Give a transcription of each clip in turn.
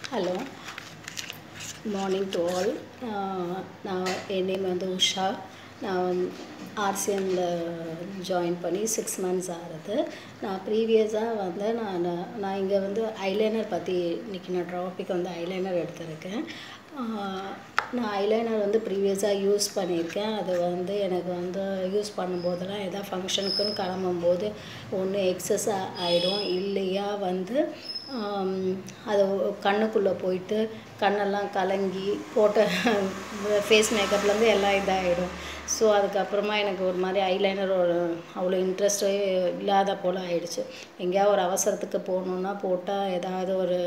hello morning to all நான் என் name வந்து உஷா நான் வந்து ஆர்சிஎம்மில் ஜாயின் பண்ணி சிக்ஸ் மந்த்ஸ் ஆகுது நான் ப்ரீவியஸாக வந்து நான் நான் இங்கே வந்து ஐலைனர் பற்றி இன்றைக்கி நான் டாபிக் வந்து ஐலைனர் எடுத்திருக்கேன் ஆஹ் நான் ஐலைனர் வந்து ப்ரீவியஸாக யூஸ் பண்ணியிருக்கேன் அது வந்து எனக்கு வந்து யூஸ் பண்ணும்போதெல்லாம் எதாவது ஃபங்க்ஷனுக்குன்னு கிளம்பும்போது ஒன்று எக்ஸஸ் ஆகிடும் இல்லையா வந்து ஆம், அது கண்ணுக்குள்ளே போயிட்டு கண்ணெல்லாம் கலங்கி போட்ட ஃபேஸ் மேக்கப்லேருந்து எல்லாம் இதாகிடும் ஸோ அதுக்கப்புறமா எனக்கு ஒரு மாதிரி ஐலைனர் ஒரு அவ்வளோ இன்ட்ரெஸ்டே இல்லாத போல் ஆயிடுச்சு எங்கேயாவது ஒரு அவசரத்துக்கு போகணுன்னா போட்டால் ஏதாவது ஒரு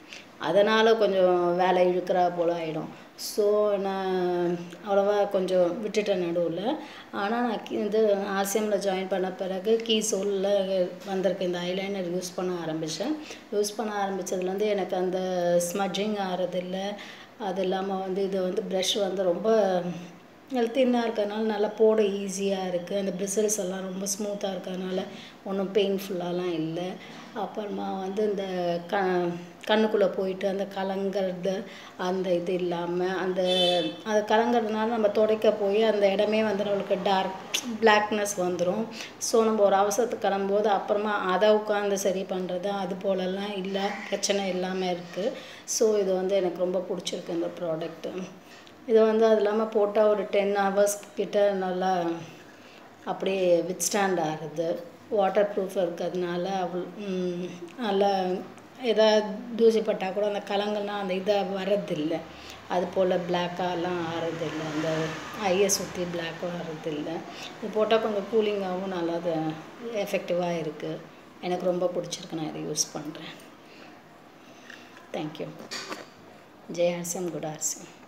அதனால் கொஞ்சம் வேலை இழுக்கிறா போல் ஆகிடும் ஸோ நான் அவ்வளோவா கொஞ்சம் விட்டுட்டேன் நடுவில் ஆனால் நான் கி- இது ஆர்சிஎம்மில் ஜாயின் பண்ண பிறகு கீ சோலில் வந்திருக்க இந்த ஐலைனர் யூஸ் பண்ண ஆரம்பித்தேன் யூஸ் பண்ண ஆரம்பித்ததுலேருந்து எனக்கு அந்த ஸ்மட்ஜிங் ஆகிறதில்ல அது இல்லாமல் வந்து இது வந்து ப்ரஷ் வந்து ரொம்ப தின்னாக இருக்கிறதுனால நல்லா போட ஈஸியாக இருக்குது அந்த பிரிசல்ஸ் எல்லாம் ரொம்ப ஸ்மூத்தாக இருக்கிறதுனால ஒன்றும் பெயின்ஃபுல்லாலாம் இல்லை அப்புறமா வந்து இந்த க கண்ணுக்குள்ளே போயிட்டு அந்த கலங்கிறது அந்த இது இல்லாமல் அந்த அது கலங்கிறதுனால நம்ம துடைக்க போய் அந்த இடமே வந்து நம்மளுக்கு டார்க் பிளாக்னஸ் வந்துடும் ஸோ நம்ம ஒரு அவசரத்துக்கு கிளம்பும்போது அப்புறமா அதை உட்காந்து சரி பண்ணுறது அது போலலாம் இல்லை பிரச்சனை இல்லாமல் இருக்குது ஸோ இது வந்து எனக்கு ரொம்ப பிடிச்சிருக்கு இந்த ப்ராடக்ட்டு இது வந்து அது இல்லாமல் போட்டால் ஒரு டென் ஹவர்ஸ் கிட்ட நல்லா அப்படியே வித்ஸ்டாண்ட் ஆகுது வாட்டர் ப்ரூஃப் இருக்கிறதுனால அவள் ம், நல்லா எதாவது தூசி பட்டால் கூட அந்த கலங்கள்லாம் அந்த இதை வர்றதில்ல அது போல் பிளாக்காலாம் ஆறதில்லை அந்த ஐயை சுற்றி பிளாக்கும் ஆறதில்லை இது போட்டால் கொஞ்சம் கூலிங்காகவும் நல்லா அது எஃபெக்டிவாக இருக்குது எனக்கு ரொம்ப பிடிச்சிருக்கு நான் இதை யூஸ் பண்ணுறேன் தேங்க்யூ ஜெய் ஆர்சியம் குட் ஆர்சியம்